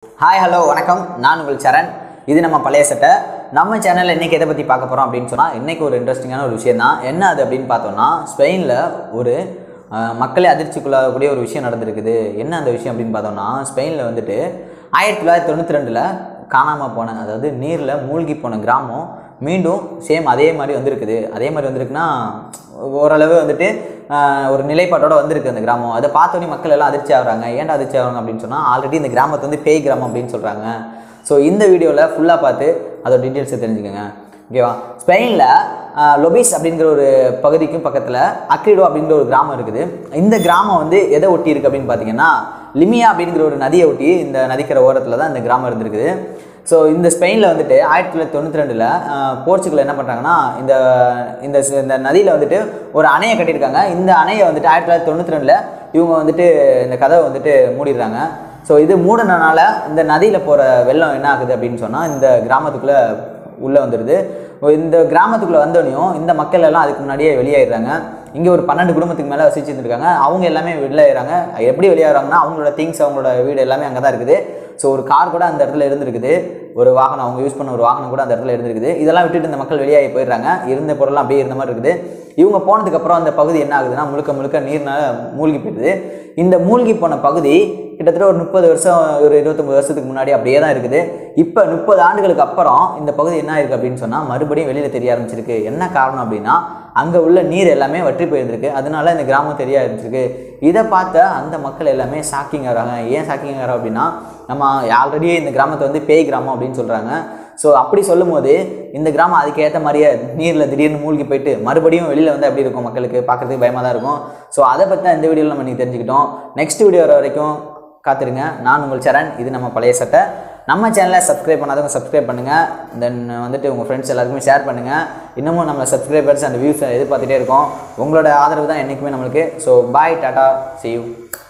hi hello வணக்கம் நான் உங்கள் சரண் இது நம்ம பழைய சட்டை நம்ம சேனலில் இன்றைக்கி எதை பற்றி பார்க்க போகிறோம் அப்படின்னு சொன்னால் இன்றைக்கி ஒரு இன்ட்ரெஸ்டிங்கான ஒரு விஷயம் தான் என்ன அது அப்படின்னு பார்த்தோம்னா ஸ்பெயினில் ஒரு அஹ், மக்களை அதிர்ச்சிக்குள்ளாகக்கூடிய ஒரு விஷயம் நடந்திருக்குது என்ன அந்த விஷயம் அப்படின்னு பார்த்தோம்னா ஸ்பெயினில் வந்துட்டு ஆயிரத்தி தொள்ளாயிரத்தி தொண்ணூற்றி ரெண்டில் காணாமல் போன அதாவது நீரில் மூழ்கி போன கிராமம் மீண்டும் சேம் அதே மாதிரி வந்திருக்குது அதே மாதிரி வந்திருக்குன்னா ஓரளவு வந்துட்டு ஆஹ், ஒரு நிலைப்பாட்டோட வந்திருக்கு அந்த கிராமம் அதை பார்த்தோன்னே மக்கள் எல்லாம் அதிர்ச்சி ஆகுறாங்க ஏன்டா அதிர்ச்சி ஆகுறாங்க அப்படின்னு சொன்னால் ஆல்ரெடி இந்த கிராமத்தை வந்து பேய் கிராமம் அப்படின்னு சொல்கிறாங்க ஸோ இந்த வீடியோவில் ஃபுல்லாக பார்த்து அதோட டீட்டெயில்ஸை தெரிஞ்சுக்கோங்க ஓகேவா ஸ்பெயினில் லொபிஸ் அப்படிங்கிற ஒரு பகுதிக்கும் பக்கத்தில் அக்ரிடோ அப்படிங்கிற ஒரு கிராமம் இருக்குது இந்த கிராமம் வந்து எதை ஒட்டி இருக்குது அப்படின்னு பார்த்தீங்கன்னா லிமியா அப்படிங்கிற ஒரு நதியை ஒட்டி இந்த நதிக்கரை ஓரத்தில் தான் இந்த கிராமம் இருந்திருக்குது ஸோ இந்த ஸ்பெயினில் வந்துட்டு ஆயிரத்தி தொள்ளாயிரத்தி தொண்ணூற்றி ரெண்டில் போர்ச்சுகல் என்ன பண்ணுறாங்கன்னா இந்த இந்த ஸ்- இந்த நதியில் வந்துட்டு ஒரு அணையை கட்டியிருக்காங்க இந்த அணையை வந்துட்டு ஆயிரத்தி தொள்ளாயிரத்தி தொண்ணூற்றி ரெண்டில் இவங்க வந்துட்டு இந்த கதவை வந்துட்டு மூடிடுறாங்க ஸோ இது மூடினனால இந்த நதியில் போகிற வெள்ளம் என்ன ஆகுது அப்படின்னு சொன்னால் இந்த கிராமத்துக்குள்ளே உள்ளே வந்துடுது இந்த கிராமத்துக்குள்ளே வந்தோடனையும் இந்த மக்கள் எல்லாம் அதுக்கு முன்னாடியே வெளியேறாங்க இங்கே ஒரு பன்னெண்டு குடும்பத்துக்கு மேலே வசிச்சுட்டு இருக்காங்க அவங்க எல்லாமே வெளியேறாங்க எப்படி வெளியேறாங்கன்னா அவங்களோட திங்ஸ் அவங்களோட வீடு எல்லாமே அங்கே தான் இருக்குது ஸோ ஒரு கார் கூட அந்த இடத்துல இருந்திருக்குது ஒரு வாகனம் அவங்க யூஸ் பண்ண ஒரு வாகனம் கூட அந்த இடத்துல இருந்திருக்குது இதெல்லாம் விட்டுட்டு இந்த மக்கள் வெளியாகி போயிடுறாங்க இருந்த பொருள்லாம் அப்படியே இருந்த மாதிரி இருக்குது இவங்க போனதுக்கப்புறம் அந்த பகுதி என்ன ஆகுதுன்னா முழுக்க முழுக்க நீர்னால மூழ்கி போயிடுது இந்த மூழ்கி போன பகுதி கிட்டத்தட்ட ஒரு முப்பது வருஷம் ஒரு இருபத்தொம்பது வருஷத்துக்கு முன்னாடி அப்படியே தான் இருக்குது இப்போ முப்பது ஆண்டுகளுக்கு அப்புறம் இந்த பகுதி என்ன இருக்குது அப்படின்னு சொன்னால் மறுபடியும் வெளியில் தெரிய ஆரம்பிச்சிருக்கு என்ன காரணம் அப்படின்னா அங்கே உள்ள நீர் எல்லாமே வற்றி போயிருந்திருக்கு அதனால இந்த கிராமம் தெரிய ஆரம்பிச்சிருக்கு இதை பார்த்த அந்த மக்கள் எல்லாமே ஷாக்கிங் ஆகிறாங்க ஏன் ஷாக்கிங் ஆகிறோம் அப்படின்னா நம்ம ஆல்ரெடியே இந்த கிராமத்தை வந்து பேய் கிராமம் அப்படின்னு சொல்கிறாங்க ஸோ அப்படி சொல்லும்போது இந்த கிராமம் அதுக்கேற்ற மாதிரியே நீரில் திடீர்னு மூழ்கி போயிட்டு மறுபடியும் வெளியில் வந்து எப்படி இருக்கும் மக்களுக்கு பார்க்கறதுக்கு பயமாக தான் இருக்கும் ஸோ அதை பற்றி தான் இந்த வீடியோவில் நம்ம இன்னைக்கு தெரிஞ்சுக்கிட்டோம் நெக்ஸ்ட் வீடியோ வர வரைக்கும் காத்திருங்க நான் உங்கள் சரண் இது நம்ம பழைய சட்டை நம்ம சேனலை சப்ஸ்கிரைப் பண்ணாதவங்க சப்ஸ்கிரைப் பண்ணுங்கள் தென் வந்துட்டு உங்கள் ஃப்ரெண்ட்ஸ் எல்லாருக்குமே ஷேர் பண்ணுங்கள் இன்னமும் நம்ம சப்ஸ்கிரைபர்ஸ் அண்ட் வியூஸ் எதிர்பார்த்துட்டே இருக்கோம் உங்களோட ஆதரவு தான் என்றைக்குமே நம்மளுக்கு so bye tata see you